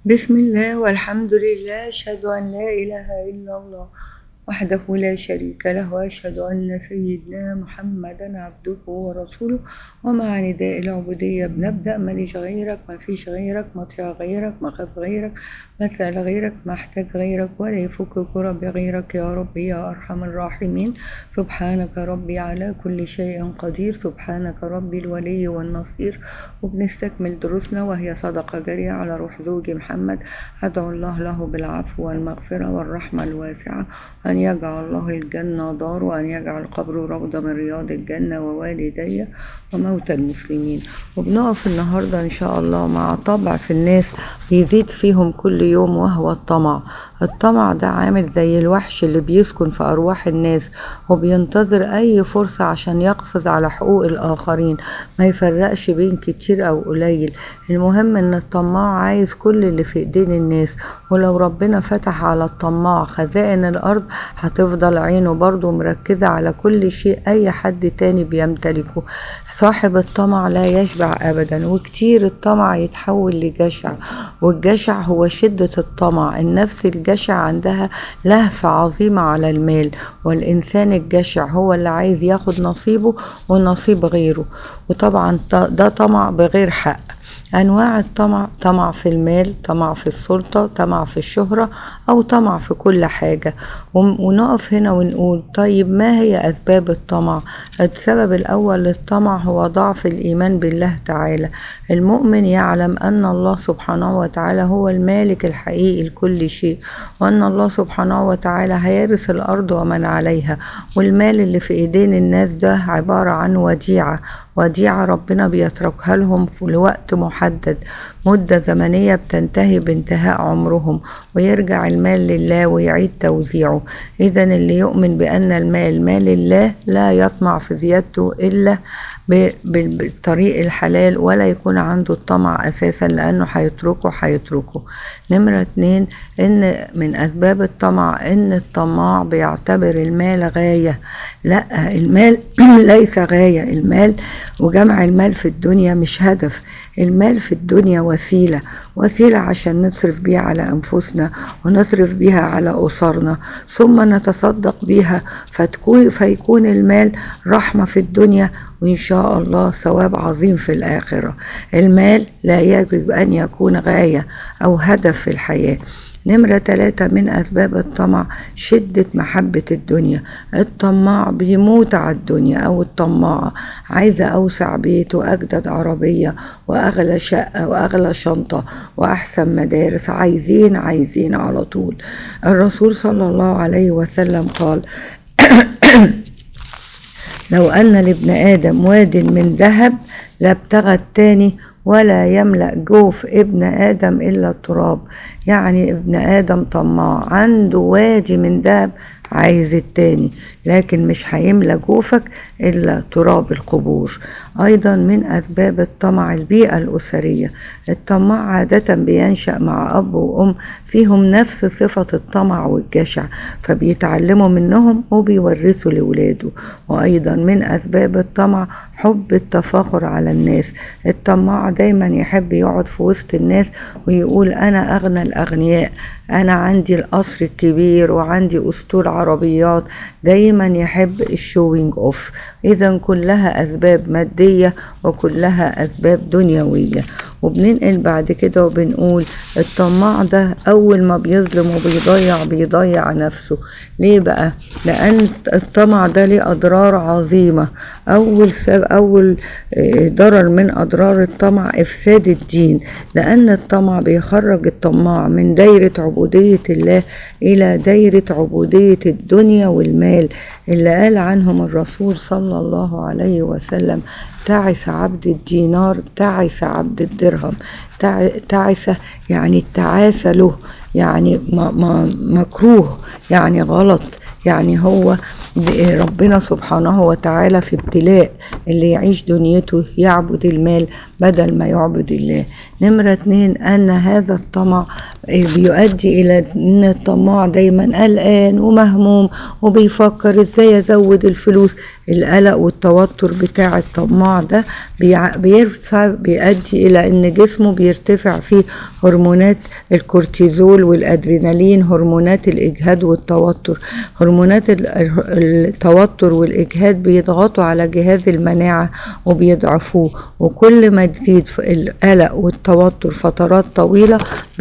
بسم الله والحمد لله أشهد أن لا إله إلا الله وحده لا شريك له وأشهد أن سيدنا محمدا عبده ورسوله ومع نداء العبودية بنبدأ ماليش غيرك ما فيش غيرك مطيع غيرك مخاف غيرك مسأل غيرك محتاج غيرك ولا يفك كرب غيرك يا رب يا أرحم الراحمين سبحانك ربي على كل شيء قدير سبحانك ربي الولي والنصير وبنستكمل دروسنا وهي صدقة جارية على روح زوجي محمد أدعو الله له بالعفو والمغفرة والرحمة الواسعة أن يجعل الله الجنة دار وأن يجعل قبره روضة من رياض الجنة ووالدي وموتى المسلمين وبنقف النهاردة إن شاء الله مع طبع في الناس بيزيد فيهم كل يوم وهو الطمع الطمع ده عامل زي الوحش اللي بيسكن في أرواح الناس وبينتظر أي فرصة عشان يقفز على حقوق الآخرين ما يفرقش بين كتير أو قليل المهم إن الطماع عايز كل اللي في إيدين الناس ولو ربنا فتح على الطماع خزائن الأرض هتفضل عينه برضه مركزة على كل شيء أي حد تاني بيمتلكه صاحب الطمع لا يشبع أبدا وكتير الطمع يتحول لجشع والجشع هو شدة الطمع النفس الجشع عندها لهفة عظيمة على المال والإنسان الجشع هو اللي عايز ياخد نصيبه ونصيب غيره وطبعا ده طمع بغير حق أنواع الطمع طمع في المال طمع في السلطة طمع في الشهرة أو طمع في كل حاجة ونقف هنا ونقول طيب ما هي أسباب الطمع السبب الأول للطمع هو ضعف الإيمان بالله تعالى المؤمن يعلم أن الله سبحانه وتعالى هو المالك الحقيقي لكل شيء وأن الله سبحانه وتعالى هيرث الأرض ومن عليها والمال اللي في إيدين الناس ده عبارة عن وديعة وديعة ربنا بيتركها لهم لوقت محدد مدة زمنية بتنتهي بانتهاء عمرهم ويرجع المال لله ويعيد توزيعه إذا اللي يؤمن بأن المال مال الله لا يطمع في زيادته إلا بالطريق الحلال ولا يكون عنده الطمع أساسا لأنه هيتركه هيتركه نمرة اتنين إن من أسباب الطمع إن الطماع بيعتبر المال غاية لا المال ليس غاية المال وجمع المال في الدنيا مش هدف المال في الدنيا وسيلة وسيلة عشان نصرف بيها على أنفسنا ونصرف بيها على أسرنا ثم نتصدق بيها فتكون فيكون المال رحمة في الدنيا وإن شاء الله ثواب عظيم في الآخرة المال لا يجب أن يكون غاية أو هدف في الحياة نمرة ثلاثة من أسباب الطمع شدة محبة الدنيا الطماع بيموت على الدنيا أو الطماعة عايزة أوسع بيت وأجدد عربية وأغلى شقة وأغلى شنطة وأحسن مدارس عايزين عايزين على طول الرسول صلى الله عليه وسلم قال لو أن لابن آدم واد من ذهب لابتغى التاني ولا يملأ جوف ابن آدم إلا التراب يعني ابن آدم طماع عنده وادي من ذهب عايز التاني لكن مش هيملى جوفك إلا تراب القبور أيضا من أسباب الطمع البيئة الأسرية الطماع عادة بينشأ مع أب وأم فيهم نفس صفة الطمع والجشع فبيتعلموا منهم وبيورثوا لولاده وأيضا من أسباب الطمع حب التفاخر على الناس الطماع دايما يحب يقعد في وسط الناس ويقول أنا أغنى الأغنياء أنا عندي القصر الكبير وعندي أسطول عربيات دايما يحب الشوينج أوف إذا كلها أسباب مادية وكلها أسباب دنيوية وبننقل بعد كده وبنقول الطماع ده أول ما بيظلم وبيضيع بيضيع نفسه ليه بقى؟ لأن الطمع ده ليه أضرار عظيمة أول سبب أول ضرر من أضرار الطمع إفساد الدين لأن الطمع بيخرج الطماع من دايرة عبودية الله إلى دايرة عبودية الدنيا والمال اللي قال عنهم الرسول صلى الله عليه وسلم تعس عبد الدينار تعس عبد الدرهم تعس يعني التعاسة له يعني مكروه يعني غلط يعني هو ربنا سبحانه وتعالى في ابتلاء اللي يعيش دنيته يعبد المال بدل ما يعبد الله نمرة اتنين أن هذا الطمع بيؤدي الى ان الطماع دايما قلقان ومهموم وبيفكر ازاي ازود الفلوس القلق والتوتر بتاع الطماع ده بيرفع بيؤدي الى ان جسمه بيرتفع فيه هرمونات الكورتيزول والادرينالين هرمونات الاجهاد والتوتر هرمونات التوتر والاجهاد بيضغطوا على جهاز المناعه وبيضعفوه وكل ما تزيد القلق والتوتر فترات طويله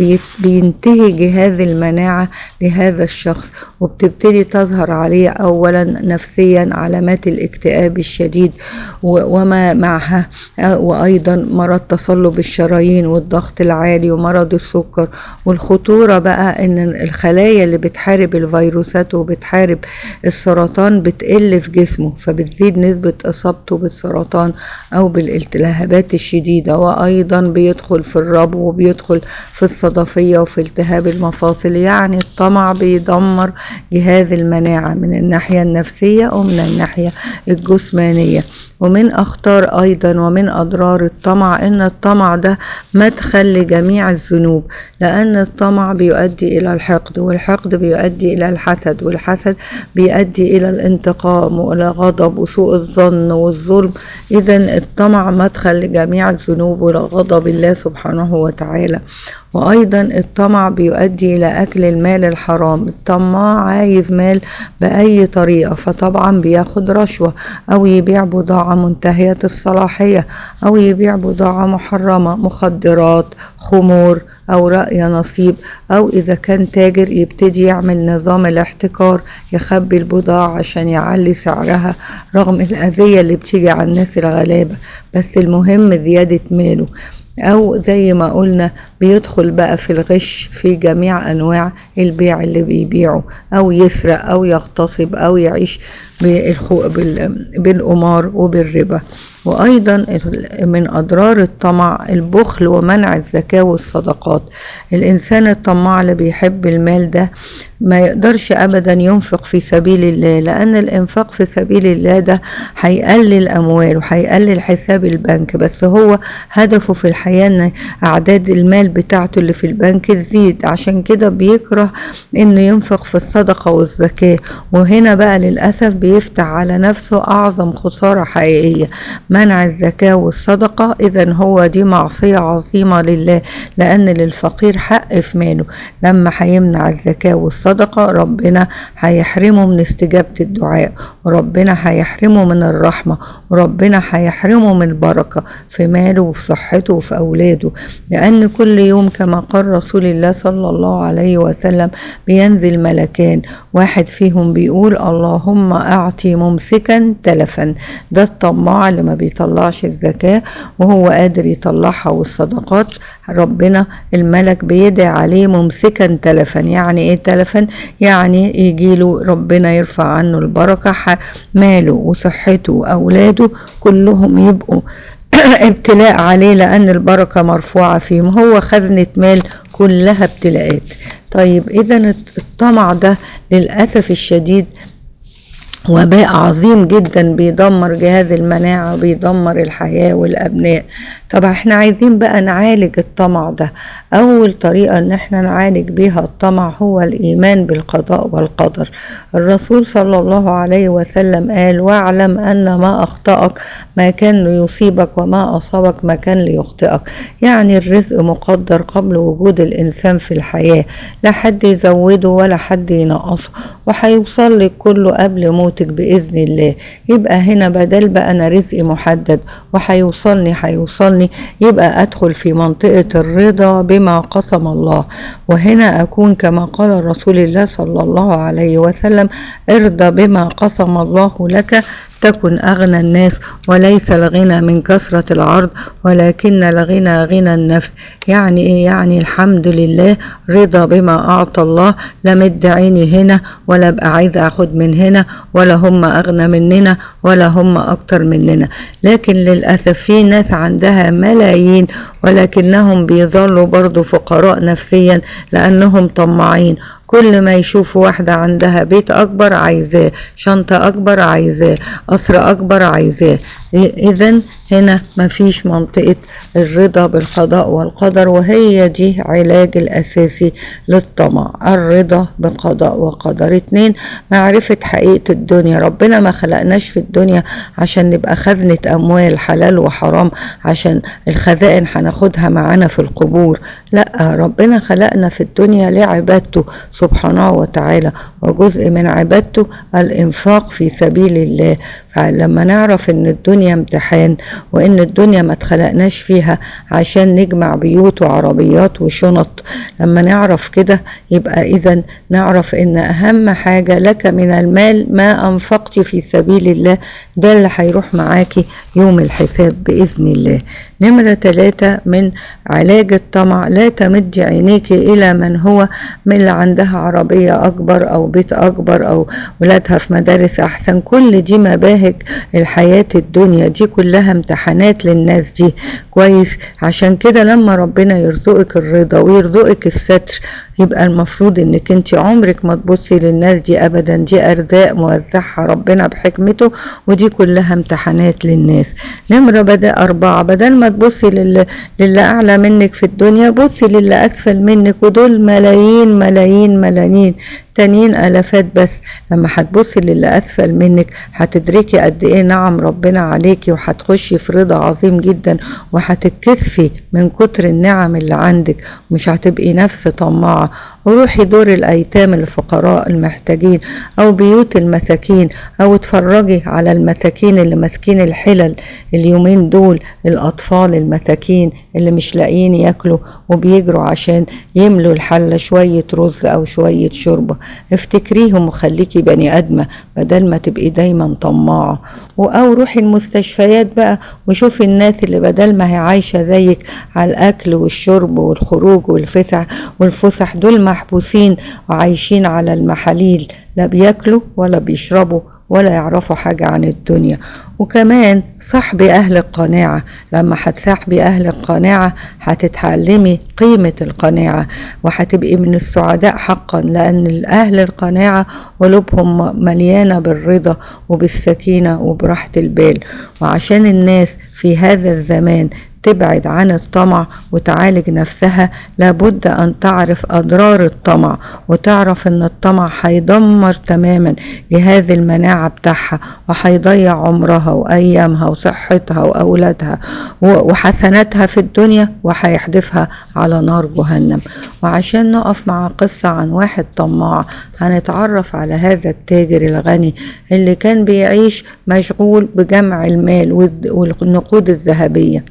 بينتهي جهاز المناعه لهذا الشخص وبتبتدي تظهر عليه اولا نفسيا علامات الاكتئاب الشديد وما معها وايضا مرض تصلب الشرايين والضغط العالي ومرض السكر والخطوره بقى ان الخلايا اللي بتحارب الفيروسات وبتحارب السرطان بتقل في جسمه فبتزيد نسبه اصابته بالسرطان او بالالتهابات الشديده وايضا بيدخل في الربو وبيدخل في الصدفيه وفي التهاب المفاصل يعني الطمع بيدمر جهاز المناعه من الناحيه النفسيه ومن الناحيه الجسمانيه ومن أخطار أيضا ومن أضرار الطمع إن الطمع ده مدخل لجميع الذنوب لأن الطمع بيؤدي إلى الحقد والحقد بيؤدي إلى الحسد والحسد بيؤدي إلى الانتقام وإلى غضب وسوء الظن والظلم إذا الطمع مدخل لجميع الذنوب ولغضب الله سبحانه وتعالى وأيضا الطمع بيؤدي إلى أكل المال الحرام الطماع عايز مال بأي طريقة فطبعا بياخد رشوة أو يبيع بضاعة منتهية الصلاحية أو يبيع بضاعة محرمة مخدرات خمور أو رأي نصيب أو إذا كان تاجر يبتدي يعمل نظام الاحتكار يخبي البضاعة عشان يعلي سعرها رغم الأذية اللي بتيجي على الناس الغلابة بس المهم زيادة ماله او زي ما قلنا بيدخل بقى في الغش في جميع انواع البيع اللي بيبيعه او يسرق او يغتصب او يعيش بالقمار وبالربا وأيضا من أضرار الطمع البخل ومنع الزكاة والصدقات الإنسان الطماع اللي بيحب المال ده ما يقدرش أبدا ينفق في سبيل الله لأن الإنفاق في سبيل الله ده هيقلل أموال وهيقلل حساب البنك بس هو هدفه في الحياة أن أعداد المال بتاعته اللي في البنك تزيد عشان كده بيكره إنه ينفق في الصدقة والزكاة وهنا بقى للأسف بيفتح على نفسه أعظم خسارة حقيقية منع الزكاة والصدقة إذا هو دي معصية عظيمة لله لأن للفقير حق في ماله لما هيمنع الزكاة والصدقة ربنا هيحرمه من استجابة الدعاء وربنا هيحرمه من الرحمة وربنا هيحرمه من البركة في ماله وفي صحته وفي أولاده لأن كل يوم كما قال رسول الله صلى الله عليه وسلم بينزل ملكان واحد فيهم بيقول اللهم أعطي ممسكا تلفا ده الطماع اللي ما بيطلعش الزكاة وهو قادر يطلعها والصدقات ربنا الملك بيدعي عليه ممسكا تلفا يعني ايه تلفا يعني يجيله ربنا يرفع عنه البركة ماله وصحته وأولاده كلهم يبقوا ابتلاء عليه لأن البركة مرفوعة فيهم هو خزنة مال كلها ابتلاءات طيب إذا الطمع ده للأسف الشديد وباء عظيم جدا بيدمر جهاز المناعة وبيدمر الحياة والأبناء طب احنا عايزين بقى نعالج الطمع ده أول طريقة ان احنا نعالج بيها الطمع هو الإيمان بالقضاء والقدر الرسول صلى الله عليه وسلم قال واعلم أن ما أخطأك ما كان ليصيبك وما أصابك ما كان ليخطئك يعني الرزق مقدر قبل وجود الإنسان في الحياة لا حد يزوده ولا حد ينقصه وهيوصل لك كله قبل موتك بإذن الله يبقى هنا بدل بقى أنا رزقي محدد وهيوصلني هيوصلني يبقى أدخل في منطقة الرضا بما قسم الله وهنا أكون كما قال رسول الله صلى الله عليه وسلم ارضى بما قسم الله لك تكن أغنى الناس وليس الغنى من كثرة العرض ولكن الغنى غنى النفس يعني إيه يعني الحمد لله رضا بما أعطى الله لا مد عيني هنا ولا أبقى عايزة أخد من هنا ولا هم أغنى مننا ولا هم أكتر مننا لكن للأسف في ناس عندها ملايين ولكنهم بيظلوا برضو فقراء نفسيا لأنهم طماعين كل ما يشوفوا واحدة عندها بيت أكبر عايزاه شنطة أكبر عايزاه قصر أكبر عايزاه إذا هنا مفيش منطقة الرضا بالقضاء والقدر وهي دي علاج الأساسي للطمع الرضا بقضاء وقدر اتنين معرفة حقيقة الدنيا ربنا ما خلقناش في الدنيا عشان نبقى خزنة أموال حلال وحرام عشان الخزائن هناخدها معانا في القبور لا ربنا خلقنا في الدنيا لعبادته سبحانه وتعالى وجزء من عبادته الإنفاق في سبيل الله فلما نعرف ان الدنيا امتحان وان الدنيا ما اتخلقناش فيها عشان نجمع بيوت وعربيات وشنط لما نعرف كده يبقى اذا نعرف ان اهم حاجة لك من المال ما انفقت في سبيل الله ده اللي هيروح معاكي يوم الحساب بإذن الله نمرة ثلاثة من علاج الطمع لا تمد عينيك إلى من هو من اللي عندها عربية أكبر أو بيت أكبر أو ولادها في مدارس أحسن كل دي مباهج الحياة الدنيا دي كلها امتحانات للناس دي كويس عشان كده لما ربنا يرزقك الرضا ويرزقك الستر يبقى المفروض انك انت عمرك ما تبصي للناس دي ابدا دي ارزاق موزعها ربنا بحكمته ودي كلها امتحانات للناس نمرة بدأ أربعة بدل ما تبصي للي, للي أعلى منك في الدنيا بصي للي أسفل منك ودول ملايين ملايين ملايين تانيين ألفات بس لما هتبصي للي أسفل منك هتدركي قد إيه نعم ربنا عليكي وهتخشي في رضا عظيم جدا وهتتكسفي من كتر النعم اللي عندك مش هتبقي نفس طماعة وروحي دور الأيتام الفقراء المحتاجين أو بيوت المساكين أو اتفرجي على المساكين اللي ماسكين الحلل اليومين دول الأطفال المساكين اللي مش لاقيين ياكلوا وبيجروا عشان يملوا الحلة شوية رز أو شوية شوربة افتكريهم وخليكي بني آدمة بدل ما تبقي دايما طماعة أو روحي المستشفيات بقى وشوفي الناس اللي بدل ما هي عايشة زيك على الأكل والشرب والخروج والفسح والفسح دول محبوسين وعايشين على المحاليل لا بياكلوا ولا بيشربوا ولا يعرفوا حاجة عن الدنيا وكمان صاحبي أهل القناعة لما هتصاحبي أهل القناعة هتتعلمي قيمة القناعة وهتبقي من السعداء حقا لأن أهل القناعة قلوبهم مليانة بالرضا وبالسكينة وبراحة البال وعشان الناس في هذا الزمان تبعد عن الطمع وتعالج نفسها لابد أن تعرف أضرار الطمع وتعرف أن الطمع هيدمر تماما جهاز المناعة بتاعها وهيضيع عمرها وأيامها وصحتها وأولادها وحسناتها في الدنيا وهيحدفها على نار جهنم وعشان نقف مع قصة عن واحد طماع هنتعرف على هذا التاجر الغني اللي كان بيعيش مشغول بجمع المال والنقود الذهبيه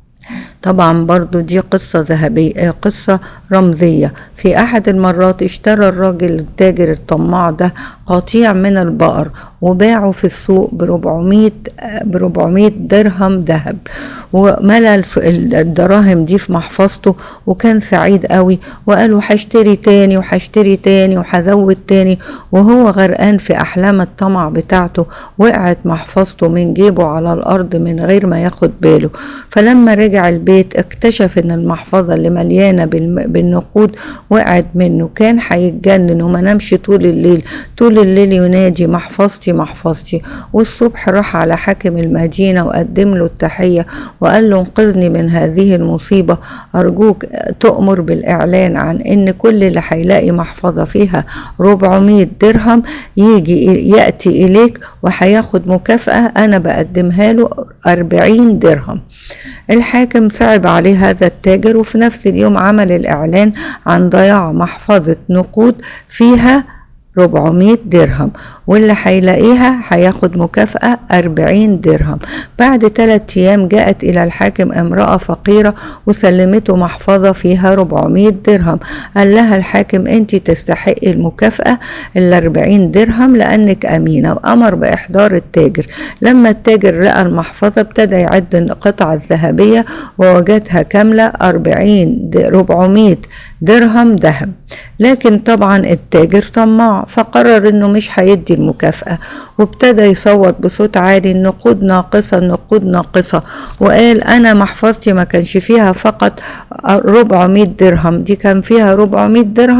طبعا برضو دي قصة ذهبية قصة رمزية في أحد المرات اشترى الراجل التاجر الطماع ده قطيع من البقر وباعه في السوق ب 400 ب 400 درهم ذهب وملى الدراهم دي في محفظته وكان سعيد قوي وقال هشتري تاني وهشتري تاني وهزود تاني وهو غرقان في احلام الطمع بتاعته وقعت محفظته من جيبه على الارض من غير ما ياخد باله فلما رجع البيت اكتشف ان المحفظه اللي مليانه بالنقود وقعت منه كان هيتجنن وما نامش طول الليل طول الليل ينادي محفظتي محفظتي والصبح راح على حاكم المدينه وقدم له التحيه وقال له انقذني من هذه المصيبة أرجوك تؤمر بالإعلان عن إن كل اللي هيلاقي محفظة فيها 400 درهم يجي يأتي إليك وهياخد مكافأة أنا بقدمها له 40 درهم الحاكم صعب عليه هذا التاجر وفي نفس اليوم عمل الإعلان عن ضياع محفظة نقود فيها 400 درهم واللي هيلاقيها هياخد مكافأة 40 درهم بعد ثلاثة أيام جاءت إلى الحاكم امرأة فقيرة وسلمته محفظة فيها 400 درهم قال لها الحاكم أنت تستحقي المكافأة ال 40 درهم لأنك أمينة وأمر بإحضار التاجر لما التاجر لقى المحفظة ابتدى يعد القطعة الذهبية ووجدها كاملة 40 400 درهم ذهب لكن طبعا التاجر طماع فقرر انه مش هيدي المكافأة وابتدى يصوت بصوت عالي النقود ناقصة النقود ناقصة وقال انا محفظتي ما كانش فيها فقط 400 درهم دي كان فيها 400 درهم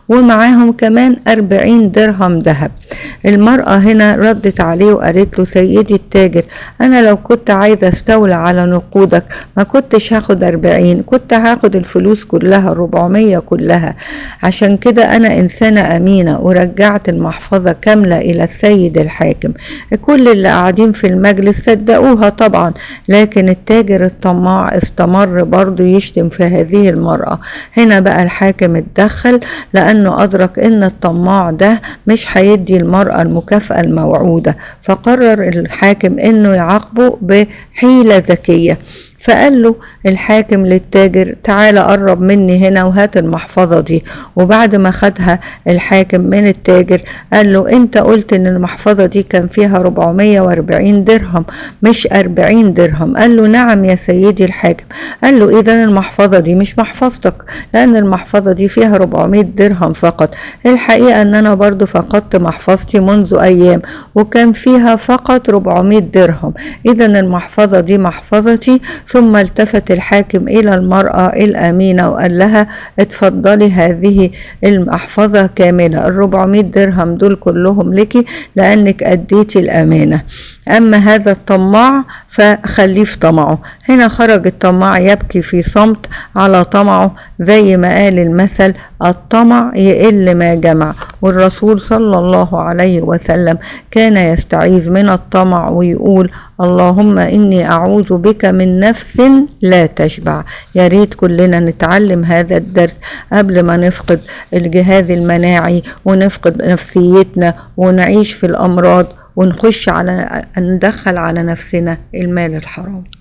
ومعاهم كمان أربعين درهم ذهب المرأة هنا ردت عليه وقالت له سيدي التاجر أنا لو كنت عايزة استولى على نقودك ما كنتش هاخد أربعين كنت هاخد الفلوس كلها الربعمية كلها عشان كده أنا إنسانة أمينة ورجعت المحفظة كاملة إلى السيد الحاكم كل اللي قاعدين في المجلس صدقوها طبعا لكن التاجر الطماع استمر برضه يشتم في هذه المرأة هنا بقى الحاكم اتدخل لأنه أدرك إن الطماع ده مش هيدي المرأة المكافأة الموعودة فقرر الحاكم إنه يعاقبه بحيلة ذكية فقال له الحاكم للتاجر تعالى قرب مني هنا وهات المحفظة دي وبعد ما خدها الحاكم من التاجر قال له انت قلت ان المحفظة دي كان فيها 440 درهم مش 40 درهم قال له نعم يا سيدي الحاكم قال له اذا المحفظة دي مش محفظتك لان المحفظة دي فيها 400 درهم فقط الحقيقة ان انا برضو فقدت محفظتي منذ ايام وكان فيها فقط 400 درهم اذا المحفظة دي محفظتي ثم التفت الحاكم إلى المرأة الأمينة وقال لها اتفضلي هذه المحفظة كاملة الربعمائة درهم دول كلهم لك لأنك أديتي الأمانة أما هذا الطماع فخليه في طمعه هنا خرج الطماع يبكي في صمت على طمعه زي ما قال المثل الطمع يقل ما جمع والرسول صلى الله عليه وسلم كان يستعيذ من الطمع ويقول اللهم إني أعوذ بك من نفس لا تشبع يا ريت كلنا نتعلم هذا الدرس قبل ما نفقد الجهاز المناعي ونفقد نفسيتنا ونعيش في الأمراض ونخش على ندخل على نفسنا المال الحرام